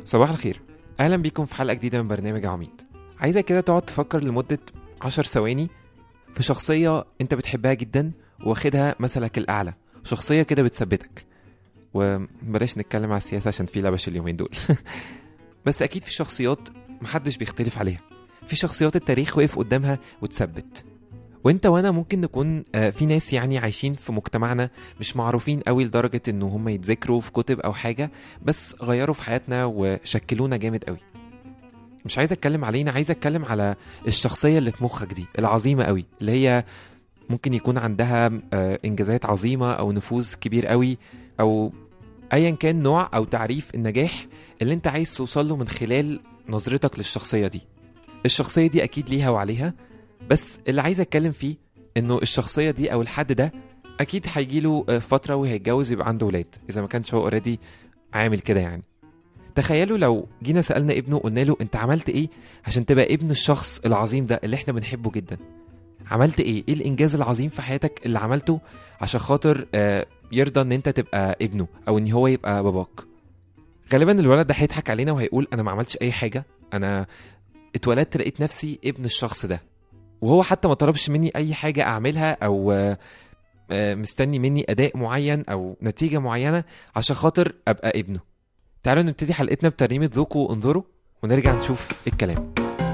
صباح الخير اهلا بيكم في حلقه جديده من برنامج عميد عايزك كده تقعد تفكر لمده عشر ثواني في شخصيه انت بتحبها جدا واخدها مثلك الاعلى شخصيه كده بتثبتك وبلاش نتكلم على السياسه عشان في لبش اليومين دول بس اكيد في شخصيات محدش بيختلف عليها في شخصيات التاريخ وقف قدامها وتثبت وانت وانا ممكن نكون آه، في ناس يعني عايشين في مجتمعنا مش معروفين قوي لدرجه ان هم يتذكروا في كتب او حاجه بس غيروا في حياتنا وشكلونا جامد قوي مش عايز اتكلم علينا عايز اتكلم على الشخصيه اللي في مخك دي العظيمه قوي اللي هي ممكن يكون عندها آه، انجازات عظيمه او نفوذ كبير قوي او ايا كان نوع او تعريف النجاح اللي انت عايز توصل له من خلال نظرتك للشخصيه دي الشخصيه دي اكيد ليها وعليها بس اللي عايز اتكلم فيه انه الشخصيه دي او الحد ده اكيد هيجيله آه، فتره وهيتجوز يبقى عنده ولاد اذا ما كانش هو اوريدي عامل كده يعني تخيلوا لو جينا سالنا ابنه قلنا له انت عملت ايه عشان تبقى ابن الشخص العظيم ده اللي احنا بنحبه جدا عملت ايه ايه الانجاز العظيم في حياتك اللي عملته عشان خاطر آه، يرضى ان انت تبقى ابنه او ان هو يبقى باباك غالبا الولد ده هيضحك علينا وهيقول انا ما عملتش اي حاجه انا اتولدت لقيت نفسي ابن الشخص ده وهو حتى ما طلبش مني اي حاجه اعملها او آه، آه، مستني مني اداء معين او نتيجه معينه عشان خاطر ابقى ابنه تعالوا نبتدي حلقتنا بترنيمه ذوقوا وانظروا ونرجع نشوف الكلام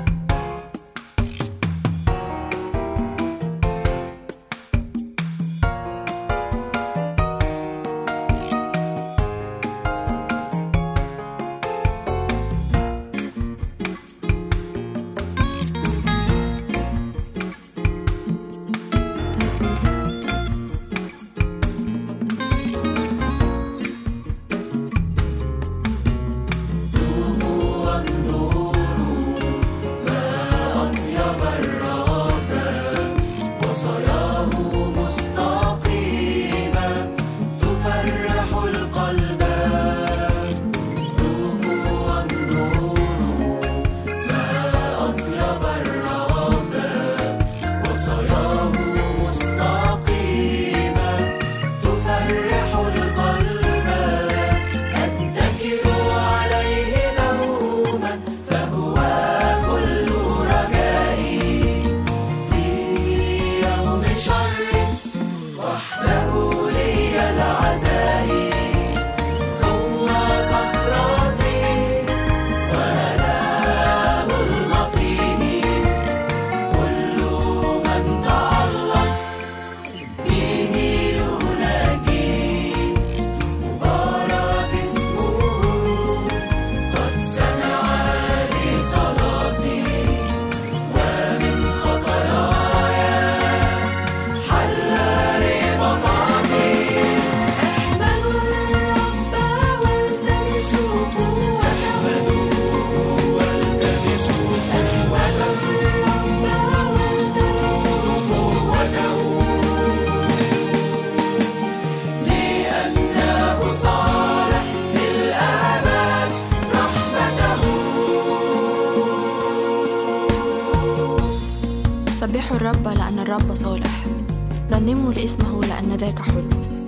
سبحوا الرب لأن الرب صالح رنموا لاسمه لأن ذاك حلو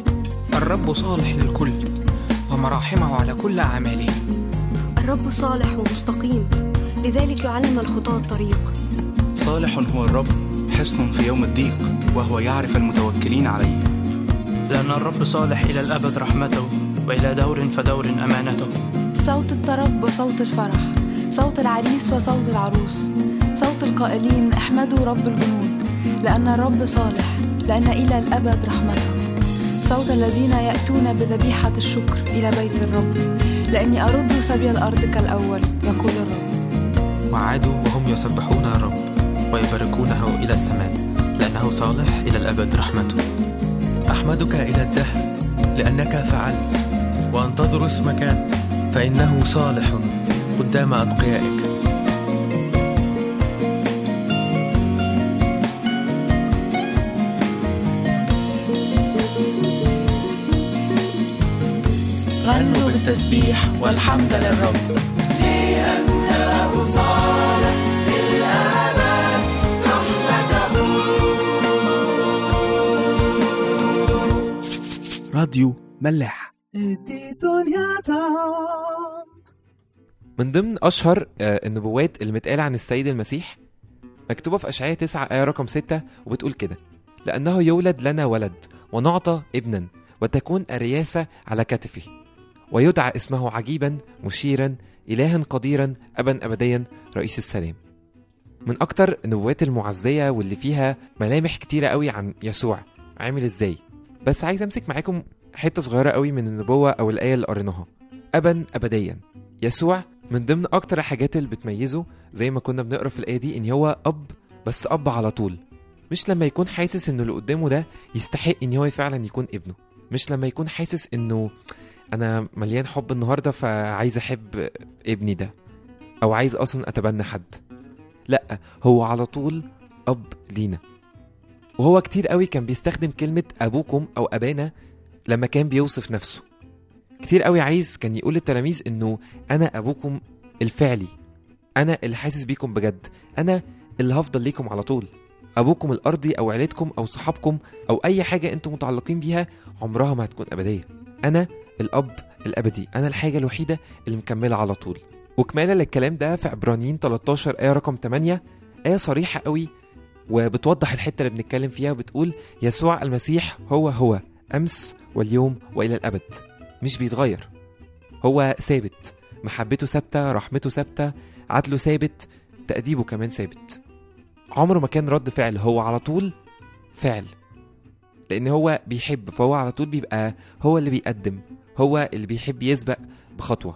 الرب صالح للكل ومراحمه على كل أعماله الرب صالح ومستقيم لذلك يعلم الخطاة الطريق صالح هو الرب حصن في يوم الضيق وهو يعرف المتوكلين عليه لأن الرب صالح إلى الأبد رحمته وإلى دور فدور أمانته صوت الطرب وصوت الفرح صوت العريس وصوت العروس صوت القائلين احمدوا رب الجنود لأن الرب صالح لأن إلى الأبد رحمته صوت الذين يأتون بذبيحة الشكر إلى بيت الرب لأني أرد سبي الأرض كالأول يقول الرب وعادوا وهم يسبحون الرب ويباركونه إلى السماء لأنه صالح إلى الأبد رحمته أحمدك إلى الدهر لأنك فعلت وأنتظر اسمك فإنه صالح قدام أتقيائك غنوا بالتسبيح والحمد للرب راديو ملاح من ضمن أشهر آه، النبوات اللي متقالة عن السيد المسيح مكتوبة في أشعياء 9 آية رقم 6 وبتقول كده لأنه يولد لنا ولد ونعطى ابنا وتكون الرياسة على كتفه ويدعى اسمه عجيبا مشيرا إلها قديرا أبا أبديا رئيس السلام من أكتر النبوات المعزية واللي فيها ملامح كتيرة قوي عن يسوع عامل إزاي بس عايز أمسك معاكم حتة صغيرة قوي من النبوة أو الآية اللي قريناها أبا أبديا يسوع من ضمن أكتر الحاجات اللي بتميزه زي ما كنا بنقرا في الآية دي إن هو أب بس أب على طول مش لما يكون حاسس إنه اللي قدامه ده يستحق إن هو فعلا يكون ابنه مش لما يكون حاسس إنه أنا مليان حب النهاردة فعايز أحب ابني ده أو عايز أصلا أتبنى حد لأ هو على طول أب لينا وهو كتير قوي كان بيستخدم كلمة أبوكم أو أبانا لما كان بيوصف نفسه كتير قوي عايز كان يقول للتلاميذ إنه أنا أبوكم الفعلي أنا اللي حاسس بيكم بجد أنا اللي هفضل ليكم على طول أبوكم الأرضي أو عيلتكم أو صحابكم أو أي حاجة أنتم متعلقين بيها عمرها ما هتكون أبدية أنا الأب الأبدي أنا الحاجة الوحيدة اللي مكملة على طول وكمالا للكلام ده في عبرانيين 13 آية رقم 8 آية صريحة قوي وبتوضح الحتة اللي بنتكلم فيها وبتقول يسوع المسيح هو هو أمس واليوم وإلى الأبد مش بيتغير هو ثابت محبته ثابتة رحمته ثابتة عدله ثابت تأديبه كمان ثابت عمره ما كان رد فعل هو على طول فعل لأن هو بيحب فهو على طول بيبقى هو اللي بيقدم هو اللي بيحب يسبق بخطوة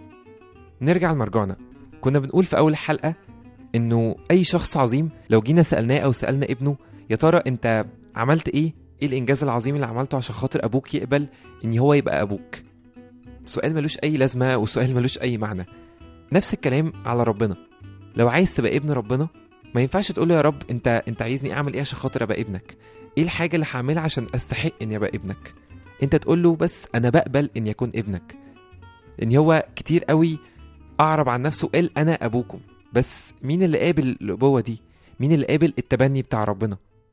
نرجع لمرجعنا كنا بنقول في أول الحلقة إنه أي شخص عظيم لو جينا سألناه أو سألنا ابنه يا ترى أنت عملت إيه؟ إيه الإنجاز العظيم اللي عملته عشان خاطر أبوك يقبل إن هو يبقى أبوك؟ سؤال ملوش أي لازمة وسؤال ملوش أي معنى نفس الكلام على ربنا لو عايز تبقى ابن ربنا ما ينفعش تقول له يا رب انت انت عايزني اعمل ايه عشان خاطر ابقى ابنك ايه الحاجه اللي هعملها عشان استحق اني ابقى ابنك انت تقول له بس انا بقبل اني اكون ابنك لان هو كتير قوي اعرب عن نفسه قال انا ابوكم بس مين اللي قابل الابوه دي مين اللي قابل التبني بتاع ربنا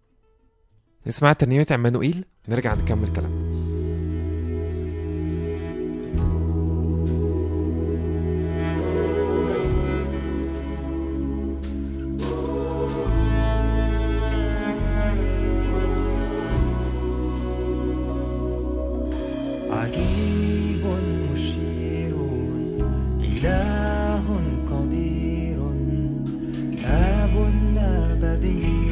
نسمع ترنيمه عمانوئيل نرجع نكمل كلامنا عجيب مشير إله قدير آب أبدي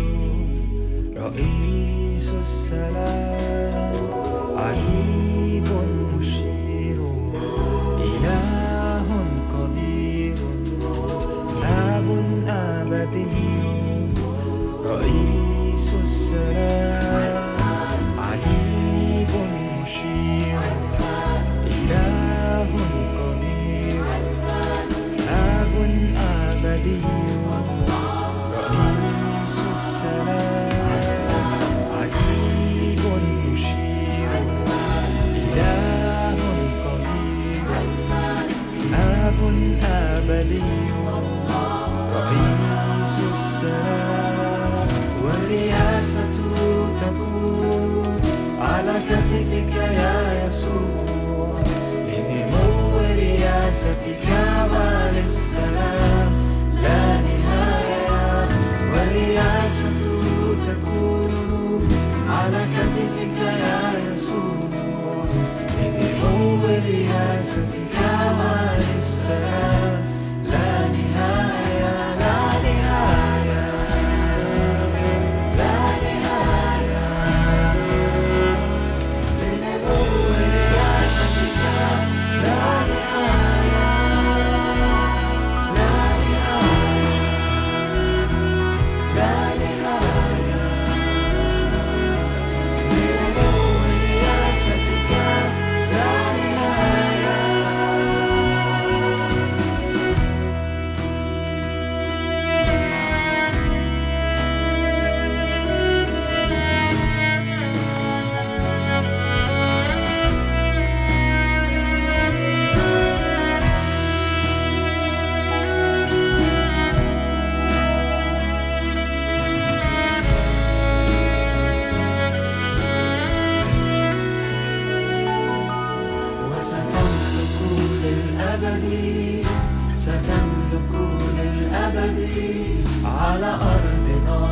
رئيس السلام عجيب مشير إله قدير آب أبدي رئيس السلام عجيب مشير إله قدير آب أبدي رئيس السلام عجيب مشير إله قدير آب أبدي رئيس السلام والرياسة تكون على كتفك يا يسوع لنمو رياستك وللسلام لا نهاية والرياسة تكون على كتفك يا يسوع لنمو رياستك وللسلام لا نهاية لا نهاية لا نهاية لنمو رياستك لا نهاية لا نهاية لا نهاية لنمو رياستك لا نهاية وستملك للأبد ستملك للأبد على أرضنا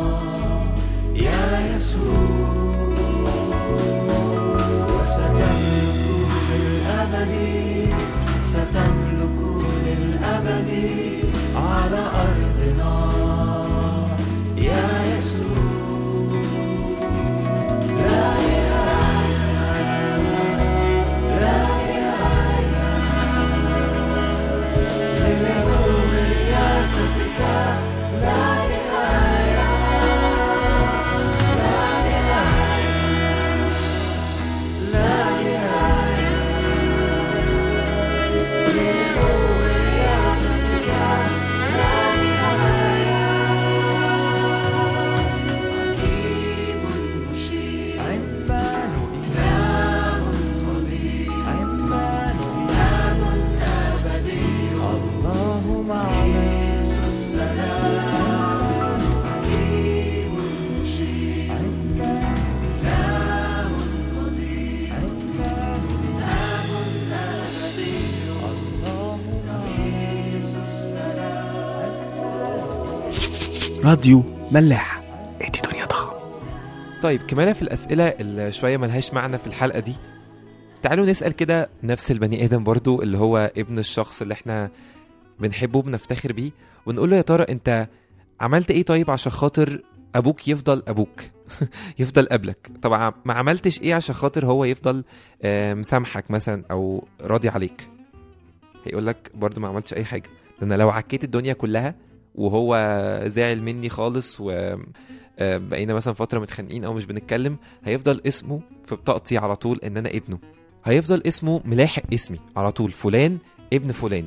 يا يسوع وستملك للأبد ستملك للأبد على أرضنا يا يسوع لا لا لنبوء رياستك لا نهاية لا نهاية لا نهاية لنبوء رياستك لا نهاية عجيب مشير عمال إله قدير عمال إله أبدي الله معنا السلام عجيب مشير عمال إله قدير عمال إله أبدي الله معنا السلام راديو ملاح ادي دنيا ضخم طيب كمالة في الأسئلة اللي شوية ملهاش معنى في الحلقة دي تعالوا نسأل كده نفس البني آدم برضو اللي هو ابن الشخص اللي احنا بنحبه بنفتخر بيه ونقول له يا ترى انت عملت ايه طيب عشان خاطر ابوك يفضل ابوك يفضل قبلك طبعا ما عملتش ايه عشان خاطر هو يفضل آه، مسامحك مثلا او راضي عليك هيقول لك برضو ما عملتش اي حاجه ده انا لو عكيت الدنيا كلها وهو زعل مني خالص و آه، بقينا مثلا فتره متخانقين او مش بنتكلم هيفضل اسمه في بطاقتي على طول ان انا ابنه هيفضل اسمه ملاحق اسمي على طول فلان ابن فلان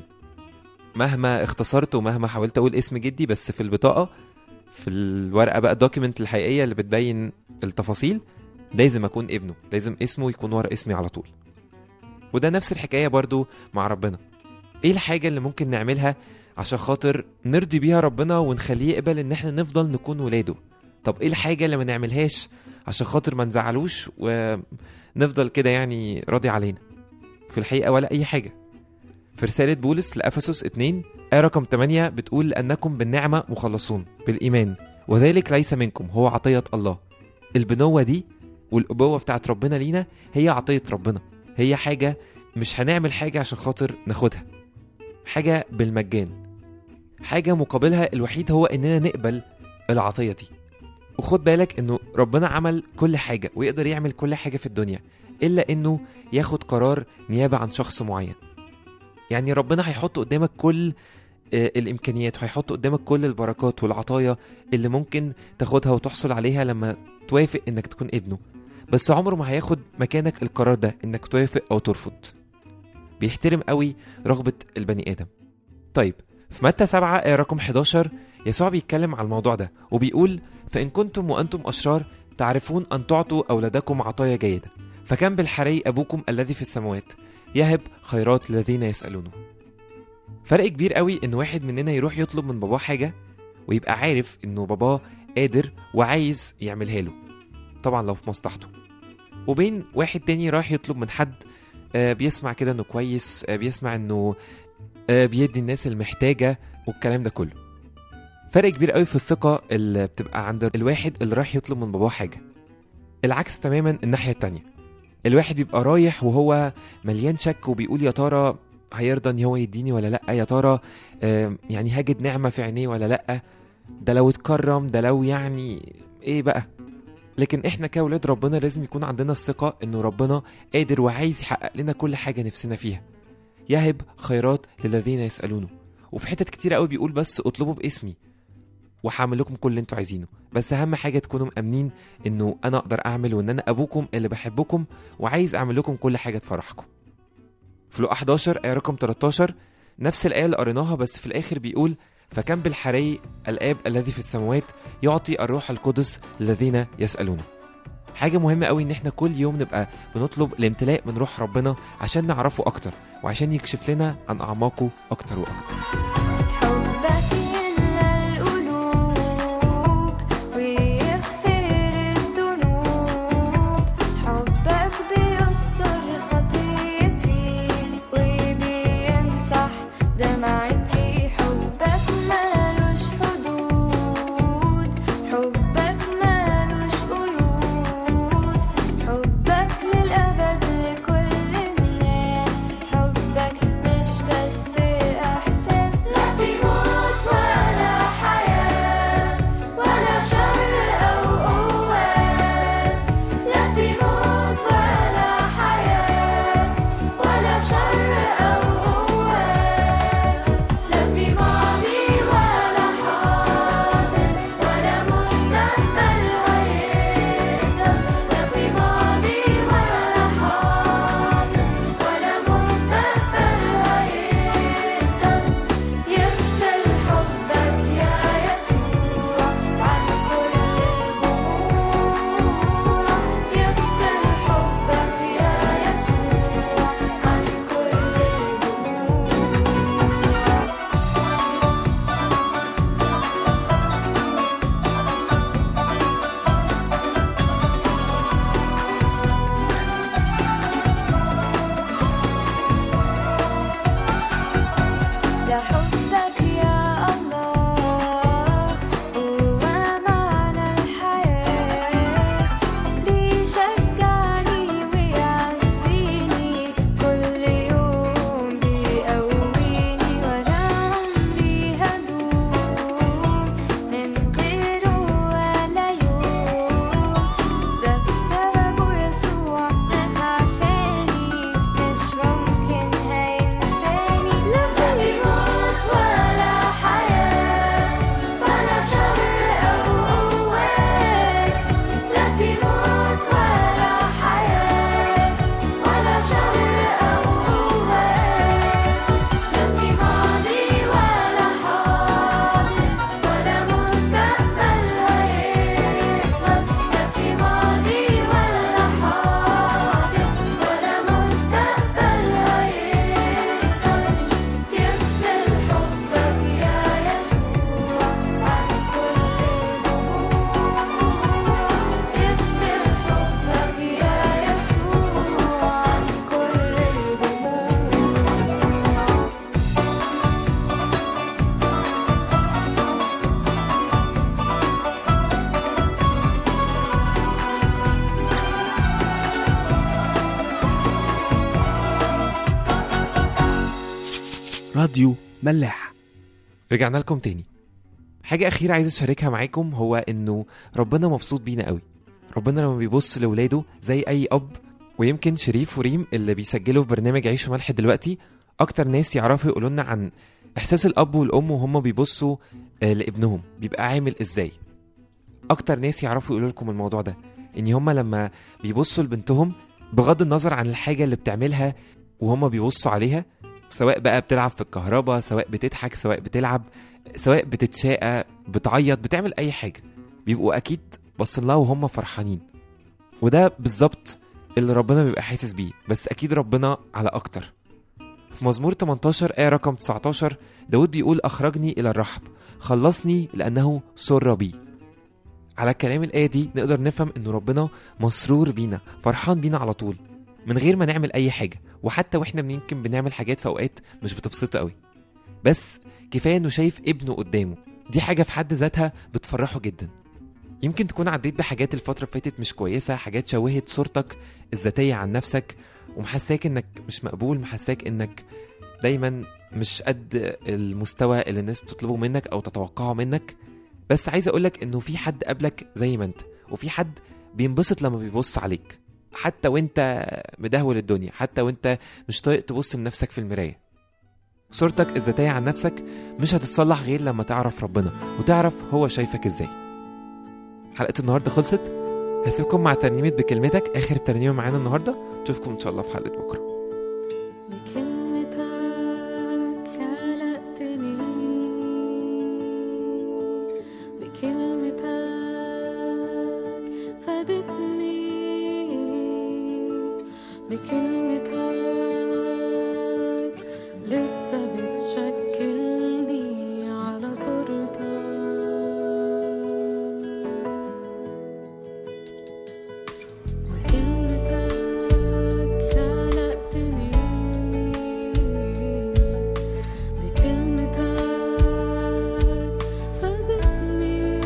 مهما اختصرت ومهما حاولت اقول اسم جدي بس في البطاقه في الورقه بقى الدوكيمنت الحقيقيه اللي بتبين التفاصيل لازم اكون ابنه لازم اسمه يكون ورا اسمي على طول وده نفس الحكايه برضو مع ربنا ايه الحاجه اللي ممكن نعملها عشان خاطر نرضي بيها ربنا ونخليه يقبل ان احنا نفضل نكون ولاده طب ايه الحاجه اللي ما نعملهاش عشان خاطر ما نزعلوش ونفضل كده يعني راضي علينا في الحقيقه ولا اي حاجه في رسالة بولس لأفسس 2 آية رقم 8 بتقول لأنكم بالنعمة مخلصون بالإيمان وذلك ليس منكم هو عطية الله البنوة دي والأبوة بتاعت ربنا لينا هي عطية ربنا هي حاجة مش هنعمل حاجة عشان خاطر ناخدها حاجة بالمجان حاجة مقابلها الوحيد هو إننا نقبل العطية دي وخد بالك إنه ربنا عمل كل حاجة ويقدر يعمل كل حاجة في الدنيا إلا إنه ياخد قرار نيابة عن شخص معين يعني ربنا هيحط قدامك كل آه، الامكانيات وهيحط قدامك كل البركات والعطايا اللي ممكن تاخدها وتحصل عليها لما توافق انك تكون ابنه بس عمره ما هياخد مكانك القرار ده انك توافق او ترفض بيحترم قوي رغبة البني ادم طيب في متى 7 آية رقم 11 يسوع بيتكلم على الموضوع ده وبيقول فإن كنتم وأنتم أشرار تعرفون أن تعطوا أولادكم عطايا جيدة فكم بالحري أبوكم الذي في السماوات يهب خيرات للذين يسألونه فرق كبير قوي ان واحد مننا يروح يطلب من باباه حاجة ويبقى عارف انه باباه قادر وعايز يعملها له طبعا لو في مصلحته وبين واحد تاني رايح يطلب من حد آه، بيسمع كده انه كويس آه، بيسمع انه آه، بيدي الناس المحتاجة والكلام ده كله فرق كبير قوي في الثقة اللي بتبقى عند الواحد اللي رايح يطلب من باباه حاجة العكس تماما الناحية التانية الواحد بيبقى رايح وهو مليان شك وبيقول يا ترى هيرضى ان هو يديني ولا لا يا ترى آم، يعني هجد نعمه في عينيه ولا لا ده لو اتكرم ده لو يعني ايه بقى لكن احنا كاولاد ربنا لازم يكون عندنا الثقه انه ربنا قادر وعايز يحقق لنا كل حاجه نفسنا فيها يهب خيرات للذين يسالونه وفي حتت كتير قوي بيقول بس اطلبوا باسمي وهعمل لكم كل اللي انتوا عايزينه بس اهم حاجه تكونوا مامنين انه انا اقدر اعمل وان انا ابوكم اللي بحبكم وعايز اعمل لكم كل حاجه تفرحكم في لقا 11 آية رقم 13 نفس الآية اللي قريناها بس في الآخر بيقول فكم بالحري الآب الذي في السماوات يعطي الروح القدس للذين يسألونه حاجة مهمة قوي إن إحنا كل يوم نبقى بنطلب الامتلاء من روح ربنا عشان نعرفه أكتر وعشان يكشف لنا عن أعماقه أكتر وأكتر حبك يملى القلوب ويغفر الذنوب حبك بيستر خطيتي وبيمسح دمعتي راديو ملاح رجعنا لكم تاني حاجة أخيرة عايز أشاركها معاكم هو إنه ربنا مبسوط بينا قوي ربنا لما بيبص لولاده زي أي أب ويمكن شريف وريم اللي بيسجلوا في برنامج عيش وملح دلوقتي أكتر ناس يعرفوا يقولوا لنا عن إحساس الأب والأم وهم بيبصوا آه، لابنهم بيبقى عامل إزاي أكتر ناس يعرفوا يقولوا لكم الموضوع ده إن هما لما بيبصوا لبنتهم بغض النظر عن الحاجة اللي بتعملها وهما بيبصوا عليها سواء بقى بتلعب في الكهرباء سواء بتضحك سواء بتلعب سواء بتتشاقى بتعيط بتعمل اي حاجه بيبقوا اكيد باصين لها وهم فرحانين وده بالظبط اللي ربنا بيبقى حاسس بيه بس اكيد ربنا على اكتر في مزمور 18 آية رقم 19 داود بيقول أخرجني إلى الرحب خلصني لأنه سر بي على كلام الآية دي نقدر نفهم إن ربنا مسرور بينا فرحان بينا على طول من غير ما نعمل أي حاجة وحتى وإحنا يمكن بنعمل حاجات في أوقات مش بتبسطه قوي بس كفايه انه شايف ابنه قدامه دي حاجه في حد ذاتها بتفرحه جدا يمكن تكون عديت بحاجات الفتره اللي فاتت مش كويسه حاجات شوهت صورتك الذاتيه عن نفسك ومحساك انك مش مقبول محساك انك دايما مش قد المستوى اللي الناس بتطلبه منك او تتوقعه منك بس عايز اقولك انه في حد قبلك زي ما انت وفي حد بينبسط لما بيبص عليك حتى وانت مدهول الدنيا حتى وانت مش طايق تبص لنفسك في المرايه صورتك الذاتية عن نفسك مش هتتصلح غير لما تعرف ربنا وتعرف هو شايفك ازاي حلقة النهاردة خلصت هسيبكم مع ترنيمة بكلمتك آخر ترنيمة معانا النهاردة نشوفكم إن شاء الله في حلقة بكرة بكلمتك خلقتني بكلمتك فادتني بكلمتك لسه بتشكلني على صورتك بكلمتك خلقتني بكلمتك فادتني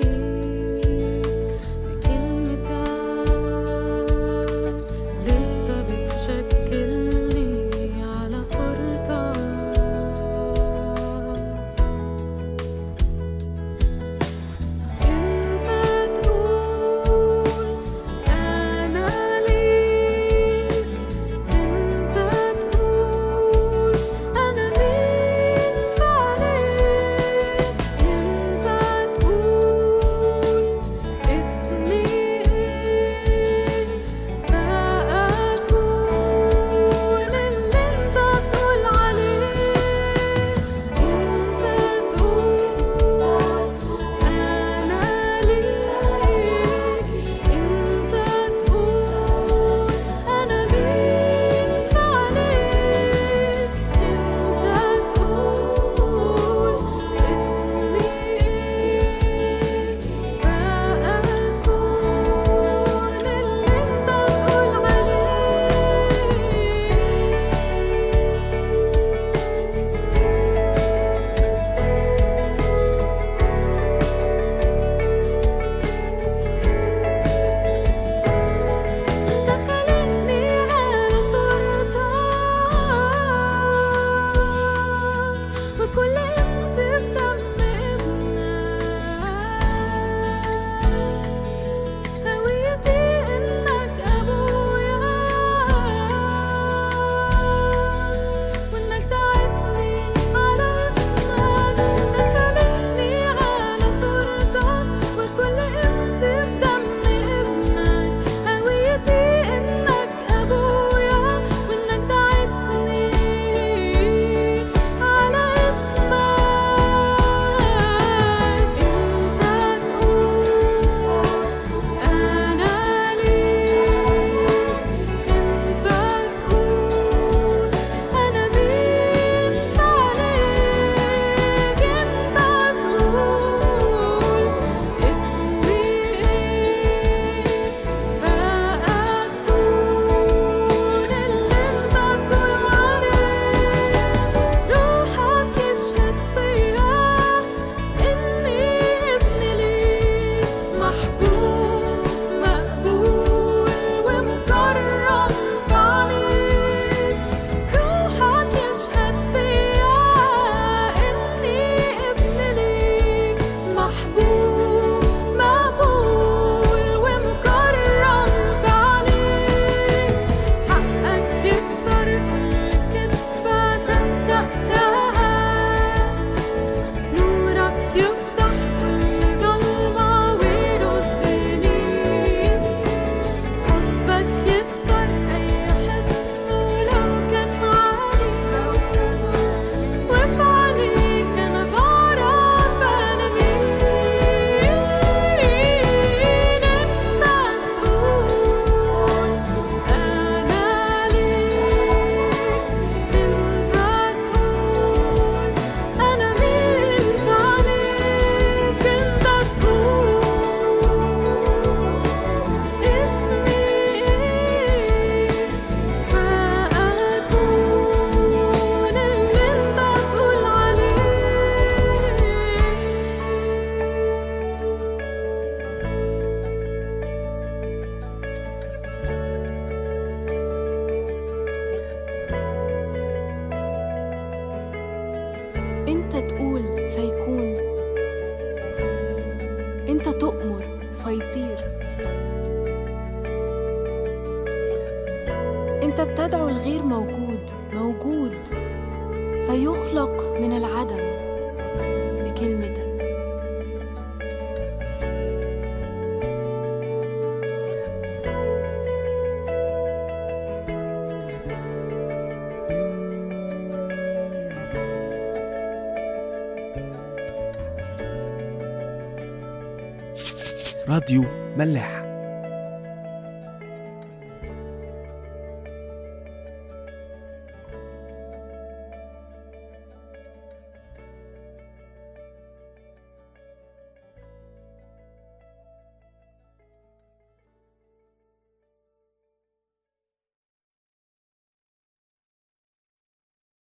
بكلمتك لسه بتشكلني على صورتك انت بتدعو الغير موجود موجود فيخلق من العدم بكلمتك راديو ملاح